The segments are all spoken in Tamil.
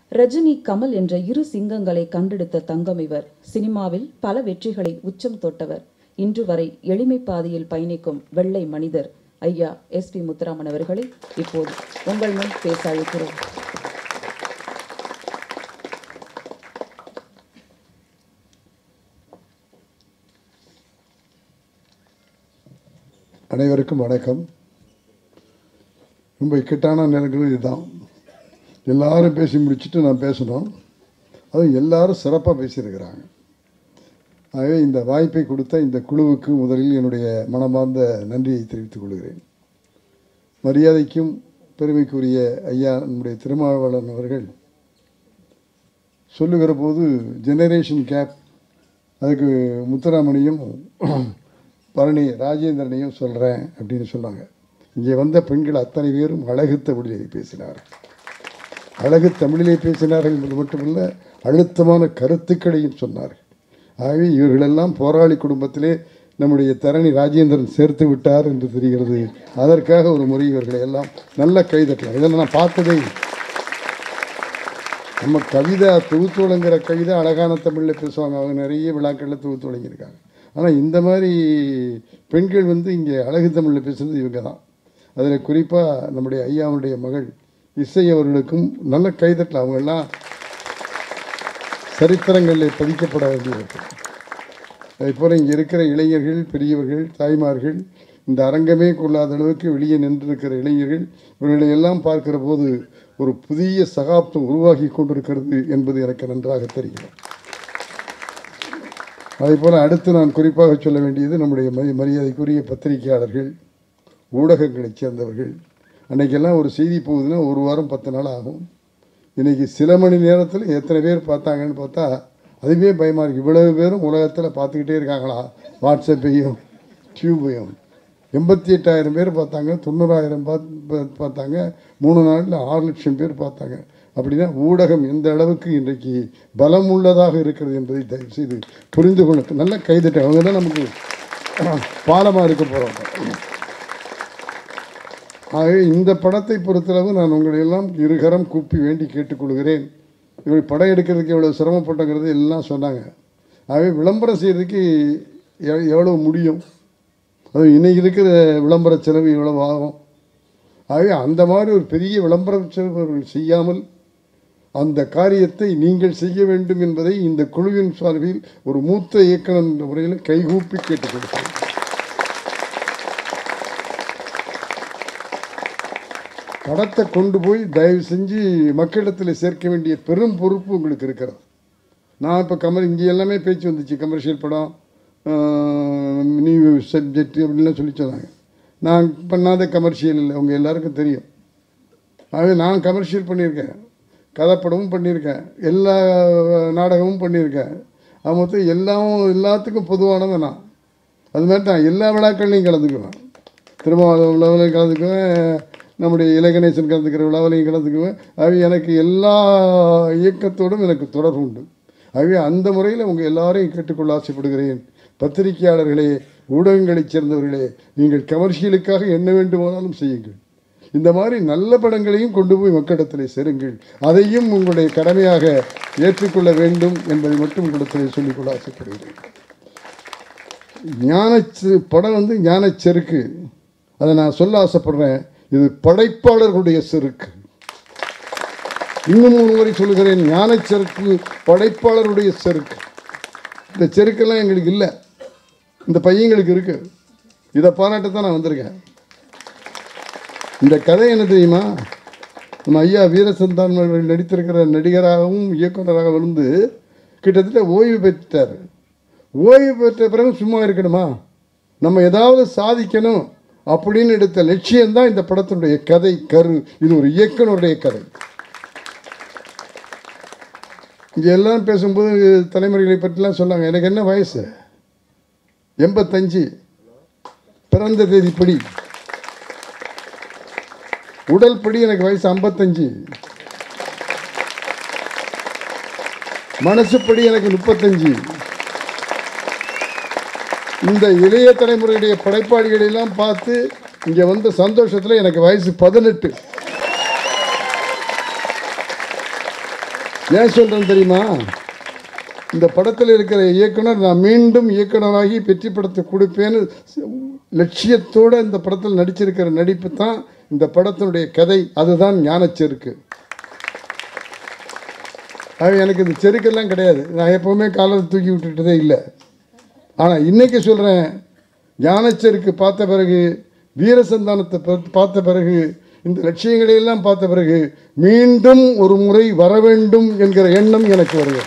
ரஜினி கமல் என்ற இரு சிங்கங்களை கண்டெடுத்த தங்கம் இவர் சினிமாவில் பல வெற்றிகளை உச்சம் தொட்டவர் இன்று வரை எளிமை பாதையில் பயணிக்கும் வெள்ளை மனிதர் ஐயா எஸ் பி முத்துராமன் அவர்களை இப்போது உங்கள் முன் பேச அழைக்கிறோம் அனைவருக்கும் வணக்கம் ரொம்ப இக்கட்டான நேரங்கள் இதுதான் எல்லாரும் பேசி முடிச்சுட்டு நான் பேசணும் அதுவும் எல்லாரும் சிறப்பாக பேசியிருக்கிறாங்க ஆகவே இந்த வாய்ப்பை கொடுத்த இந்த குழுவுக்கு முதலில் என்னுடைய மனமார்ந்த நன்றியை தெரிவித்துக் கொள்கிறேன் மரியாதைக்கும் பெருமைக்குரிய ஐயா நம்முடைய திருமாவளவன் அவர்கள் சொல்லுகிற போது ஜெனரேஷன் கேப் அதுக்கு முத்துராமணியும் பழனி ராஜேந்திரனையும் சொல்கிறேன் அப்படின்னு சொன்னாங்க இங்கே வந்த பெண்கள் அத்தனை பேரும் அழகு தமிழிலே பேசினார் அழகு தமிழிலே பேசினார்கள் என்பது மட்டுமல்ல அழுத்தமான கருத்துக்களையும் சொன்னார்கள் ஆகவே இவர்களெல்லாம் போராளி குடும்பத்திலே நம்முடைய தரணி ராஜேந்திரன் சேர்த்து விட்டார் என்று தெரிகிறது அதற்காக ஒரு முறை இவர்களை எல்லாம் நல்ல கைதட்டலாம் இதெல்லாம் நான் பார்த்ததே இல்லை. நம்ம கவிதை தொகுத்து வழங்குற கவிதை அழகான தமிழில் பேசுவாங்க அவங்க நிறைய விழாக்களில் தொகுத்து வழங்கியிருக்காங்க ஆனால் இந்த மாதிரி பெண்கள் வந்து இங்கே அழகு தமிழில் பேசுகிறது இவங்க தான் அதில் குறிப்பாக நம்முடைய ஐயாவுடைய மகள் இசை அவர்களுக்கும் நல்ல கைதட்டல் அவங்கெல்லாம் சரித்திரங்களில் பதிக்கப்பட வேண்டியவர்கள் அதே போல் இங்கே இருக்கிற இளைஞர்கள் பெரியவர்கள் தாய்மார்கள் இந்த அரங்கமே கொள்ளாத அளவுக்கு வெளியே நின்றிருக்கிற இளைஞர்கள் இவர்களை எல்லாம் பார்க்கிற போது ஒரு புதிய சகாப்தம் உருவாகி கொண்டிருக்கிறது என்பது எனக்கு நன்றாக தெரியும் அதே போல் அடுத்து நான் குறிப்பாக சொல்ல வேண்டியது நம்முடைய மரி மரியாதைக்குரிய பத்திரிகையாளர்கள் ஊடகங்களைச் சேர்ந்தவர்கள் அன்னைக்கெல்லாம் ஒரு செய்தி போகுதுன்னா ஒரு வாரம் பத்து நாள் ஆகும் இன்னைக்கு சில மணி நேரத்தில் எத்தனை பேர் பார்த்தாங்கன்னு பார்த்தா அதுவே பயமாக இருக்குது இவ்வளவு பேரும் உலகத்தில் பார்த்துக்கிட்டே இருக்காங்களா வாட்ஸ்அப்பையும் டியூபையும் எண்பத்தி எட்டாயிரம் பேர் பார்த்தாங்க தொண்ணூறாயிரம் பார்த்து பார்த்தாங்க மூணு நாளில் ஆறு லட்சம் பேர் பார்த்தாங்க அப்படின்னா ஊடகம் எந்த அளவுக்கு இன்றைக்கு பலம் உள்ளதாக இருக்கிறது என்பதை தயவு செய்து புரிந்து கொள்ள நல்ல கைதட்ட அவங்க தான் நமக்கு பாலமாக இருக்க போகிறோம் ஆகவே இந்த படத்தை பொறுத்தளவு நான் உங்களை எல்லாம் இருகரம் கூப்பி வேண்டி கேட்டுக்கொள்கிறேன் இவங்க படம் எடுக்கிறதுக்கு எவ்வளோ சிரமப்பட்டங்கிறது எல்லாம் சொன்னாங்க ஆகவே விளம்பரம் செய்கிறதுக்கு எ- எவ்வளவு முடியும் அது இன்னைக்கு இருக்கிற விளம்பர செலவு எவ்வளவு ஆகும் ஆகவே அந்த மாதிரி ஒரு பெரிய விளம்பர செலவு அவர்கள் செய்யாமல் அந்த காரியத்தை நீங்கள் செய்ய வேண்டும் என்பதை இந்த குழுவின் சார்பில் ஒரு மூத்த இயக்குனர் என்ற முறையில் கைகூப்பி கேட்டுக்கொள்கிறேன் படத்தை கொண்டு போய் தயவு செஞ்சு மக்களிடத்தில் சேர்க்க வேண்டிய பெரும் பொறுப்பு உங்களுக்கு இருக்கிறது நான் இப்போ கமர் இங்கே எல்லாமே பேச்சு வந்துச்சு கமர்ஷியல் படம் நியூ சப்ஜெக்ட் அப்படின்லாம் சொல்லி சொன்னாங்க நான் பண்ணாத கமர்ஷியல் இல்லை உங்கள் எல்லாருக்கும் தெரியும் ஆகவே நான் கமர்ஷியல் பண்ணியிருக்கேன் கதைப்படமும் பண்ணியிருக்கேன் எல்லா நாடகமும் பண்ணியிருக்கேன் அது மொத்தம் எல்லாமும் எல்லாத்துக்கும் பொதுவானவன் நான் அது மாதிரி தான் எல்லா விழாக்கள்லையும் கலந்துக்குவேன் திருமாவளவன் விழாவிலையும் கலந்துக்குவேன் நம்முடைய இலகணேசன் கலந்துக்கிற விழாவிலையும் கலந்துக்குவேன் ஆகவே எனக்கு எல்லா இயக்கத்தோடும் எனக்கு தொடர்பு உண்டு ஆகவே அந்த முறையில் உங்கள் எல்லாரையும் கேட்டுக்கொள்ள ஆசைப்படுகிறேன் பத்திரிகையாளர்களே ஊடகங்களைச் சேர்ந்தவர்களே நீங்கள் கமர்ஷியலுக்காக என்ன வேண்டுமானாலும் செய்யுங்கள் இந்த மாதிரி நல்ல படங்களையும் கொண்டு போய் மக்களிடத்தில் சேருங்கள் அதையும் உங்களுடைய கடமையாக ஏற்றுக்கொள்ள வேண்டும் என்பதை மட்டும் உங்களிடத்தில் சொல்லிக்கொள்ள ஆசைப்படுகிறேன் ஞானச்சு படம் வந்து ஞானச் செருக்கு அதை நான் சொல்ல ஆசைப்படுறேன் இது படைப்பாளர்களுடைய செருக்கு இன்னும் ஒரு முறை சொல்லுகிறேன் ஞானச் செருக்கு படைப்பாளருடைய செருக்கு இந்த செருக்கெல்லாம் எங்களுக்கு இல்லை இந்த பையங்களுக்கு இருக்கு இதை பாராட்டத்தான் நான் வந்திருக்கேன் இந்த கதை என்ன தெரியுமா நம்ம ஐயா வீரசந்தான் அவர்கள் நடித்திருக்கிற நடிகராகவும் இயக்குனராக இருந்து கிட்டத்தட்ட ஓய்வு பெற்றார் ஓய்வு பெற்ற பிறகு சும்மா இருக்கணுமா நம்ம ஏதாவது சாதிக்கணும் அப்படின்னு எடுத்த லட்சியம்தான் இந்த படத்தினுடைய கதை கரு இது ஒரு இயக்குனருடைய கதை இங்கே எல்லாம் பேசும்போது தலைமுறைகளை பற்றிலாம் சொன்னாங்க எனக்கு என்ன வயசு எண்பத்தஞ்சு பிறந்த தேதிப்படி உடல் படி எனக்கு வயசு ஐம்பத்தஞ்சு மனசுப்படி எனக்கு முப்பத்தஞ்சு இந்த இளைய தலைமுறையுடைய படைப்பாளிகளை எல்லாம் பார்த்து இங்கே வந்த சந்தோஷத்தில் எனக்கு வயசு பதினெட்டு ஏன் சொல்கிறேன் தெரியுமா இந்த படத்தில் இருக்கிற இயக்குனர் நான் மீண்டும் இயக்குனராகி வெற்றி படத்தை கொடுப்பேன்னு லட்சியத்தோடு இந்த படத்தில் நடிச்சிருக்கிற நடிப்பு தான் இந்த படத்தினுடைய கதை அதுதான் ஞானச்செருக்கு அது எனக்கு இந்த செருக்கெல்லாம் கிடையாது நான் எப்போவுமே காலத்தை தூக்கி விட்டுட்டதே இல்லை ஆனால் இன்னைக்கு சொல்கிறேன் ஞானச்செருக்கு பார்த்த பிறகு வீரசந்தானத்தை பார்த்து- பார்த்த பிறகு இந்த லட்சியங்களை எல்லாம் பார்த்த பிறகு மீண்டும் ஒரு முறை வர வேண்டும் என்கிற எண்ணம் எனக்கு வருகிறது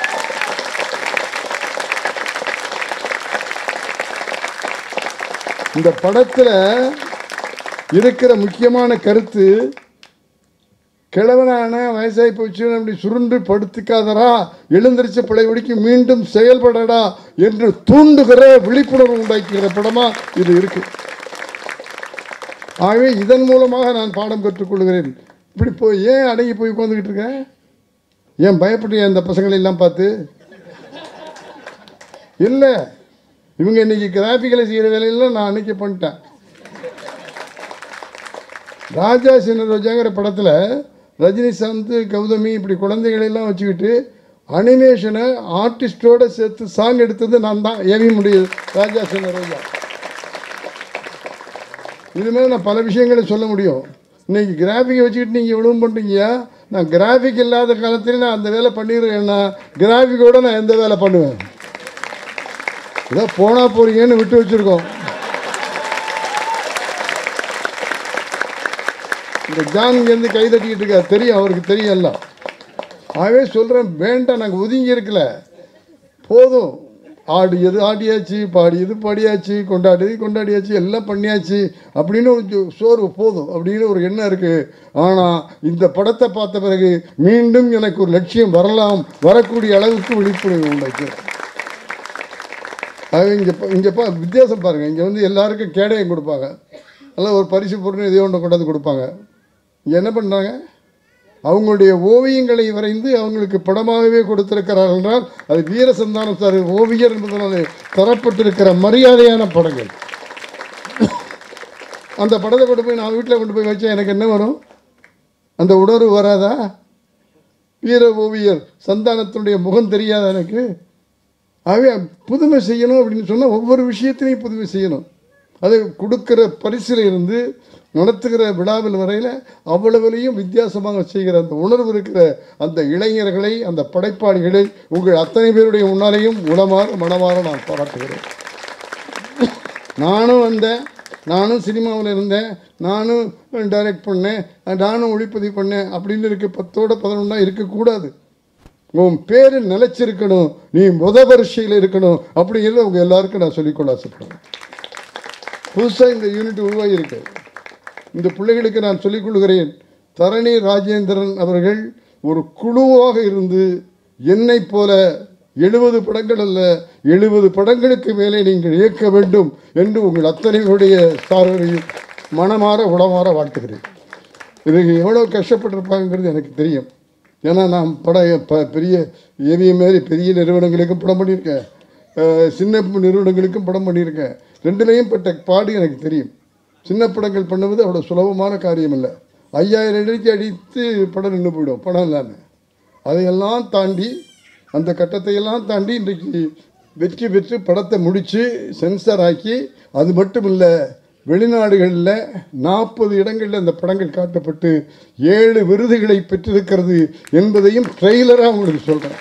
இந்த படத்தில் இருக்கிற முக்கியமான கருத்து கிழவனான வயசாகி போச்சு அப்படி சுருண்டு படுத்துக்காதடா எழுந்திரிச்ச பழையபடிக்கு மீண்டும் செயல்படடா என்று தூண்டுகிற விழிப்புணர்வு உண்டாக்குகிற படமா இது இருக்கு ஆகவே இதன் மூலமாக நான் பாடம் கற்றுக்கொள்கிறேன் இப்படி போய் ஏன் அடங்கி போய் உட்காந்துக்கிட்டு இருக்கேன் ஏன் பயப்படுறியா இந்த பசங்களை எல்லாம் பார்த்து இல்லை இவங்க இன்னைக்கு கிராஃபிக்கலை செய்கிற வேலையெல்லாம் நான் அன்னைக்கு பண்ணிட்டேன் ராஜா சின்ன ரோஜாங்கிற படத்தில் ரஜினிகாந்த் கௌதமி இப்படி குழந்தைகளை எல்லாம் வச்சுக்கிட்டு அனிமேஷனை ஆர்டிஸ்டோட சேர்த்து சாங் எடுத்தது நான் தான் ஏவி முடியுது ராஜா சின்ன ரோஜா இது மாதிரி நான் பல விஷயங்களை சொல்ல முடியும் இன்னைக்கு கிராஃபிக்கை வச்சுக்கிட்டு நீங்கள் இவ்வளவு பண்ணுறீங்கயா நான் கிராஃபிக் இல்லாத காலத்தில் நான் அந்த வேலை பண்ணிடுறேன்னா கிராஃபிக்கோட நான் எந்த வேலை பண்ணுவேன் ஏதோ போனால் போறீங்கன்னு விட்டு வச்சுருக்கோம் இந்த ஜான் இங்கேருந்து கை தட்டிக்கிட்டு இருக்கார் தெரியும் அவருக்கு தெரியும் எல்லாம் ஆகவே சொல்கிறேன் வேண்டாம் நாங்கள் ஒதுங்கி இருக்கல போதும் ஆடியது ஆடியாச்சு பாடியது பாடியாச்சு கொண்டாடியது கொண்டாடியாச்சு எல்லாம் பண்ணியாச்சு அப்படின்னு ஒரு ஜோ- சோர்வு போதும் அப்படின்னு ஒரு எண்ணம் இருக்குது ஆனால் இந்த படத்தை பார்த்த பிறகு மீண்டும் எனக்கு ஒரு லட்சியம் வரலாம் வரக்கூடிய அளவுக்கு விழிப்புணர்வு உண்டாச்சு அது இங்கே இங்கே பா வித்தியாசம் பாருங்கள் இங்கே வந்து எல்லாருக்கும் கேடயம் கொடுப்பாங்க எல்லாம் ஒரு பரிசு பொருள் எதையோ ஒன்று கொண்டாந்து கொடுப்பாங்க இங்கே என்ன பண்ணுறாங்க அவங்களுடைய ஓவியங்களை வரைந்து அவங்களுக்கு படமாகவே கொடுத்திருக்கிறார்கள் என்றால் அது வீரசந்தானம் சார் ஓவியர் என்பதனால தரப்பட்டிருக்கிற மரியாதையான படங்கள் அந்த படத்தை கொண்டு போய் நான் வீட்டில் கொண்டு போய் வச்சா எனக்கு என்ன வரும் அந்த உணர்வு வராதா வீர ஓவியர் சந்தானத்தினுடைய முகம் தெரியாதா எனக்கு ஆகவே புதுமை செய்யணும் அப்படின்னு சொன்னால் ஒவ்வொரு விஷயத்திலையும் புதுமை செய்யணும் அது கொடுக்கிற பரிசில் இருந்து நடத்துகிற விழாவில் வரையில் அவ்வளவுலையும் வித்தியாசமாக செய்கிற அந்த உணர்வு இருக்கிற அந்த இளைஞர்களை அந்த படைப்பாளிகளை உங்கள் அத்தனை பேருடைய முன்னாலேயும் உளமாற மனமாற நான் பாராட்டுகிறேன் நானும் வந்தேன் நானும் சினிமாவில் இருந்தேன் நானும் டைரக்ட் பண்ணேன் நானும் ஒளிப்பதிவு பண்ணேன் அப்படின்னு இருக்க பத்தோட பதினொன்றா இருக்கக்கூடாது உன் பேர் நிலைச்சிருக்கணும் நீ முத வரிசையில் இருக்கணும் அப்படிங்கிறத உங்கள் எல்லாருக்கும் நான் சொல்லிக்கொள்ள ஆசைப்படுறேன் புதுசாக இந்த யூனிட் உருவாகியிருக்கு இந்த பிள்ளைகளுக்கு நான் சொல்லிக் கொள்கிறேன் தரணி ராஜேந்திரன் அவர்கள் ஒரு குழுவாக இருந்து என்னைப் போல எழுபது படங்கள் அல்ல எழுபது படங்களுக்கு மேலே நீங்கள் இயக்க வேண்டும் என்று உங்கள் அத்தனைகளுடைய சார்பையும் மனமாற உளமாற வாழ்த்துகிறேன் இதுக்கு எவ்வளோ கஷ்டப்பட்டிருப்பாங்கிறது எனக்கு தெரியும் ஏன்னா நான் படம் ப பெரிய ஏவிய மாதிரி பெரிய நிறுவனங்களுக்கும் படம் பண்ணியிருக்கேன் அஹ் சின்ன நிறுவனங்களுக்கும் படம் பண்ணியிருக்கேன் ரெண்டுலேயும் பட்ட பாடு எனக்கு தெரியும் சின்ன படங்கள் பண்ணுவது அவ்வளோ சுலபமான காரியம் இல்லை ஐயாயிரம் அடிக்கு அடித்து படம் நின்று போயிடும் படம் இல்லாமல் அதையெல்லாம் தாண்டி அந்த கட்டத்தையெல்லாம் தாண்டி இன்றைக்கு வெற்றி பெற்று படத்தை முடித்து சென்சார் ஆக்கி அது மட்டும் இல்லை வெளிநாடுகளில் நாற்பது இடங்களில் அந்த படங்கள் காட்டப்பட்டு ஏழு விருதுகளை பெற்றிருக்கிறது என்பதையும் ட்ரெய்லராக உங்களுக்கு சொல்கிறேன்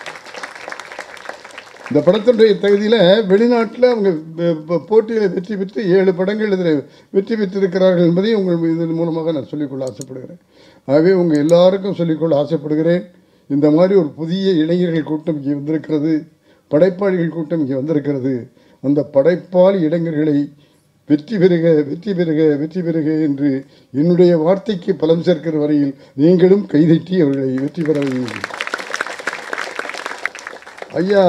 இந்த படத்தினுடைய தகுதியில் வெளிநாட்டில் அவங்க போட்டியில் வெற்றி பெற்று ஏழு படங்கள் இதில் வெற்றி பெற்றிருக்கிறார்கள் என்பதையும் உங்கள் இதன் மூலமாக நான் சொல்லிக்கொள்ள ஆசைப்படுகிறேன் ஆகவே உங்கள் எல்லாருக்கும் சொல்லிக்கொள்ள ஆசைப்படுகிறேன் இந்த மாதிரி ஒரு புதிய இளைஞர்கள் கூட்டம் இங்கே வந்திருக்கிறது படைப்பாளிகள் கூட்டம் இங்கே வந்திருக்கிறது அந்த படைப்பாளி இளைஞர்களை வெற்றி பெறுக வெற்றி பெறுக வெற்றி பெறுக என்று என்னுடைய வார்த்தைக்கு பலம் சேர்க்கிற வரையில் நீங்களும் கைதட்டி அவர்களை வெற்றி பெற வையுங்கள் ஐயா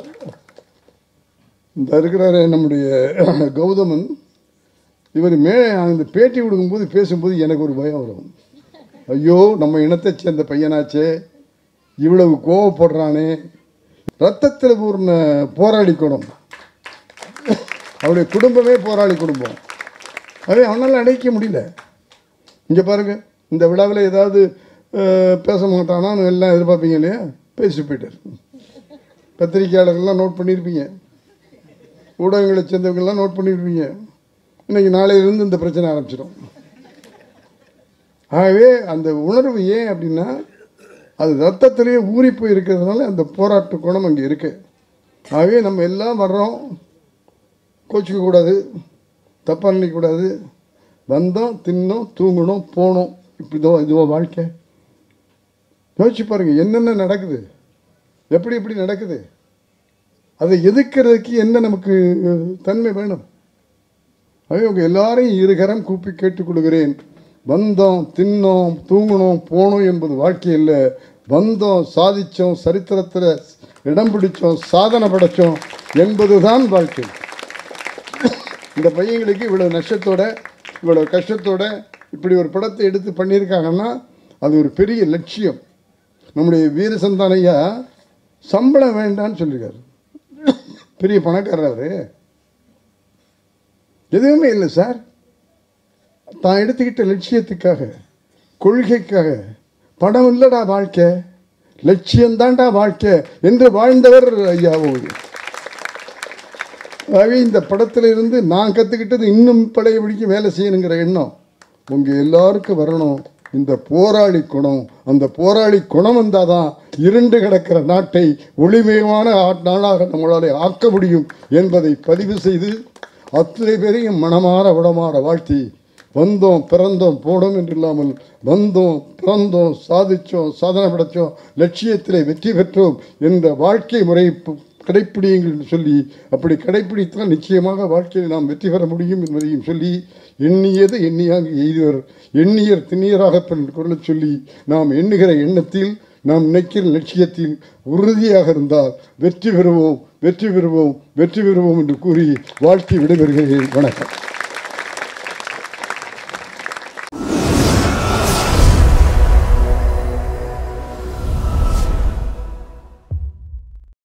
இந்த இருக்கிறாரு நம்முடைய கௌதமன் இவர் மே அந்த பேட்டி கொடுக்கும்போது பேசும்போது எனக்கு ஒரு பயம் வரும் ஐயோ நம்ம இனத்தை சேர்ந்த பையனாச்சே இவ்வளவு கோவப்படுறானே ரத்தத்தில் பூர்ண போராளி குணம் அவருடைய குடும்பமே போராளி குடும்பம் அதே அவனால் அடைக்க முடியல இங்கே பாருங்க இந்த விழாவில் ஏதாவது அஹ், பேச மாட்டானான்னு எல்லாம் எதிர்பார்ப்பீங்க இல்லையா பேசி போயிட்டார் பத்திரிகையாளர்கள்லாம் நோட் பண்ணியிருப்பீங்க ஊடகங்களை சேர்ந்தவங்கெல்லாம் நோட் பண்ணியிருப்பீங்க இன்னைக்கு நாளையிலிருந்து இந்த பிரச்சனை ஆரம்பிச்சிடும் ஆகவே அந்த உணர்வு ஏன் அப்படின்னா அது ரத்தத்திலேயே ஊறி போய் இருக்கிறதுனால அந்த போராட்ட குணம் அங்கே இருக்கு ஆகவே நம்ம எல்லாம் வர்றோம் கோச்சிக்க கூடாது தப்பாக நினைக்கக்கூடாது வந்தோம் தின்னோம் தூங்கணும் போனோம் இப்படிதோ இதுவோ வாழ்க்கை யோசிச்சு பாருங்க என்னென்ன நடக்குது எப்படி எப்படி நடக்குது அதை எதிர்க்கிறதுக்கு என்ன நமக்கு அஹ், தன்மை வேணும் ஆகவே உங்கள் எல்லாரையும் இருகரம் கூப்பி கேட்டுக்கொள்கிறேன் வந்தோம் தின்னோம் தூங்கினோம் போனோம் என்பது வாழ்க்கை இல்லை வந்தோம் சாதிச்சோம் சரித்திரத்தில் இடம் பிடிச்சோம் சாதனை படைச்சோம் என்பதுதான் வாழ்க்கை இந்த பையங்களுக்கு இவ்வளவு நஷ்டத்தோட இவ்வளவு கஷ்டத்தோட இப்படி ஒரு படத்தை எடுத்து பண்ணியிருக்காங்கன்னா அது ஒரு பெரிய லட்சியம் நம்முடைய வீரசந்தான ஐயா சம்பளம் வேண்டான்னு சொல்லியிருக்காரு பெரிய பணக்காரர் அவரு எதுவுமே இல்லை சார் தான் எடுத்துக்கிட்ட லட்சியத்துக்காக கொள்கைக்காக படம் இல்லடா வாழ்க்கை லட்சியம்தான்டா வாழ்க்கை என்று வாழ்ந்தவர் ஐயா ஓவி ஆகவே இந்த படத்துல இருந்து நான் கற்றுக்கிட்டது இன்னும் பழையபடிக்கு வேலை செய்யணுங்கிற எண்ணம் உங்கள் எல்லாருக்கும் வரணும் இந்த போராளி குணம் அந்த போராளி குணம் வந்தால் தான் இருண்டு கிடக்கிற நாட்டை ஒளிமயமான ஆ- நாளாக நம்மளால் ஆக்க முடியும் என்பதை பதிவு செய்து அத்தனை பேரையும் மனமாற உடமாற வாழ்த்தி வந்தோம் பிறந்தோம் போனோம் என்று இல்லாமல் வந்தோம் பிறந்தோம் சாதிச்சோம் சாதனை படைச்சோம் லட்சியத்திலே வெற்றி பெற்றோம் என்ற வாழ்க்கை முறை ப- கடைப்பிடியுங்கள் என்று சொல்லி அப்படி கடைப்பிடித்தால் நிச்சயமாக வாழ்க்கையில் நாம் வெற்றி பெற முடியும் என்பதையும் சொல்லி எண்ணியது எண்ணியாக எய்துவர் எண்ணியர் திண்ணியராக பெண் குரலை சொல்லி நாம் எண்ணுகிற எண்ணத்தில் நாம் நினைக்கிற லட்சியத்தில் உறுதியாக இருந்தால் வெற்றி பெறுவோம் வெற்றி பெறுவோம் வெற்றி பெறுவோம் என்று கூறி வாழ்த்தி விடைபெறுகிறேன் வணக்கம்